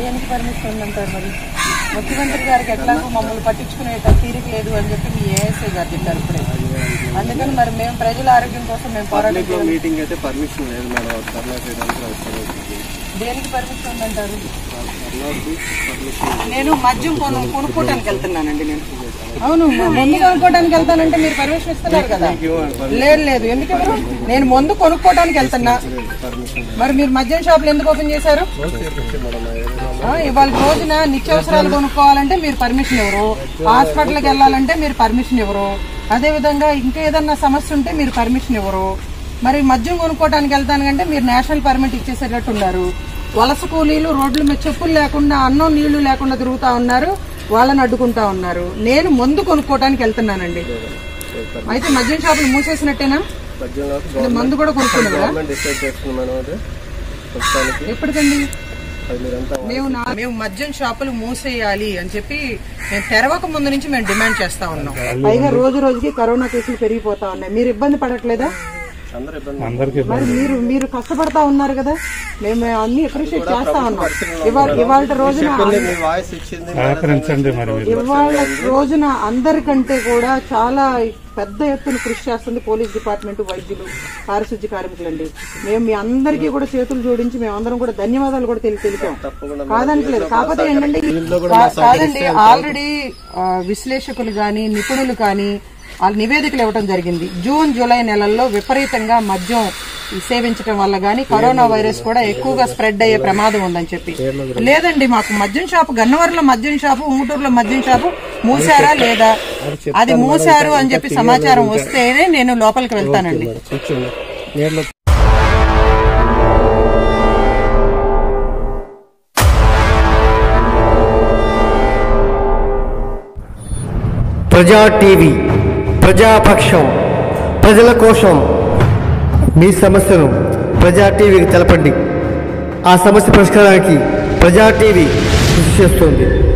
దేనికి పర్మిషన్ ఉందంటారు మరి ముఖ్యమంత్రి గారికి ఎట్లాగో మమ్మల్ని పట్టించుకునే తీరిక లేదు అని చెప్పి మీ ఏఎస్ఐ గారు చెప్పారు ఇప్పుడే అందుకని మరి మేము ప్రజల ఆరోగ్యం కోసం మేము పోరాటం పబ్లిక్ లో చేయాలి. మీటింగ్ అయితే పర్మిషన్ లేదు మేడం అది ధర్నా చేయడానికి అవసరం అవుతుంది దేనికి పర్మిషన్ ఉందంటారు ధర్నాకి పర్మిషన్ నేను మద్యం కొను కొనుక్కోవడానికి వెళ్తున్నానండి నేను అవును మందు కొనుక్కోవడానికి వెళ్తానంటే మీరు పర్మిషన్ ఇస్తున్నారు కదా లేదు లేదు ఎందుకు ఇవ్వరు? నేను మందు కొనుక్కోవడానికి వెళ్తున్నా పర్మిషన్ మరి మీరు మద్యం షాపులు ఎందుకు ఓపెన్ చేశారు మేడం ఏదైనా ఆ, ఇవాళ రోజున నిత్యావసరాలు కొనుక్కోవాలంటే మీరు పర్మిషన్ ఇవ్వరు హాస్పిటల్కి వెళ్ళాలంటే మీరు పర్మిషన్ ఇవ్వరు అదే విధంగా ఇంకా ఏదన్నా సమస్య ఉంటే మీరు పర్మిషన్ ఇవ్వరు మరి మద్యం కొనుక్కోవడానికి వెళ్తానంటే మీరు నేషనల్ పర్మిట్ ఇచ్చేసేటట్టు ఉన్నారు వలస కూలీలు రోడ్ల మీద చెప్పులు లేకుండా అన్నం నీళ్లు లేకుండా తిరుగుతా ఉన్నారు వాళ్ళని అడ్డుకుంటా ఉన్నారు నేను మందు కొనుక్కోవడానికి వెళ్తున్నానండి అయితే మద్యం షాపులు మూసేసినట్టేనా మధ్యలో మందు కూడా కొనుక్కున్నారు కదా గవర్నమెంట్ డిసైడ్ చేస్తుంది మేడం అది ప్రస్తుతానికి ఎప్పటికండి అది మీరంతా మేము నా- మేము మద్యం షాపులు మూసేయాలి అని చెప్పి మేము తెరవక ముందు నుంచి మేము డిమాండ్ చేస్తా ఉన్నాం పైగా రోజు రోజుకి కరోనా కేసులు పెరిగిపోతా ఉన్నాయి మీరు ఇబ్బంది పడట్లేదా అందరూ ఇబ్బంది మరి మీరు మీరు కష్టపడతా ఉన్నారు కదా మేము అన్ని అప్రిషియేట్ చేస్తా ఉన్నాం ఇవాళ ఇవాళ రోజున చెప్పింది మీ వాయిస్ ఇచ్చింది ఇవాళ రోజున అందరికంటే కూడా చాలా పెద్ద ఎత్తున కృషి చేస్తుంది పోలీస్ డిపార్ట్మెంట్ వైద్యులు పారిశుద్ధ్య కార్మికులండి మేము మీ అందరికీ కూడా చేతులు జోడించి మేము అందరం కూడా ధన్యవాదాలు కూడా తెలియ తెలిపాం తప్పకుండా కాదనట్లేదు కాకపోతే ఏంటంటే కా- కాదండి ఆల్రెడీ ఆ, విశ్లేషకులు గాని నిపుణులు కానీ వాళ్ళ నివేదికలు ఇవ్వడం జరిగింది జూన్ జూలై నెలల్లో విపరీతంగా మద్యం సేవించడం వల్ల గానీ కరోనా వైరస్ కూడా ఎక్కువగా స్ప్రెడ్ అయ్యే ప్రమాదం ఉందని చెప్పి లేదండి మాకు మద్యం షాపు గన్నవరంలో మద్యం షాపు ఉంగుటూరులో మద్యం షాపు మూసారా లేదా అది మూసారు అని చెప్పి సమాచారం వస్తేనే నేను లోపలికి వెళ్తానండి కూర్చోండి నేర్లో ప్రజా టీవీ ప్రజాపక్షం ప్రజల కోసం మీ సమస్యను ప్రజా టీవీకి తెలపండి ఆ సమస్య పరిష్కారానికి ప్రజా టీవీ కృషి చేస్తుంది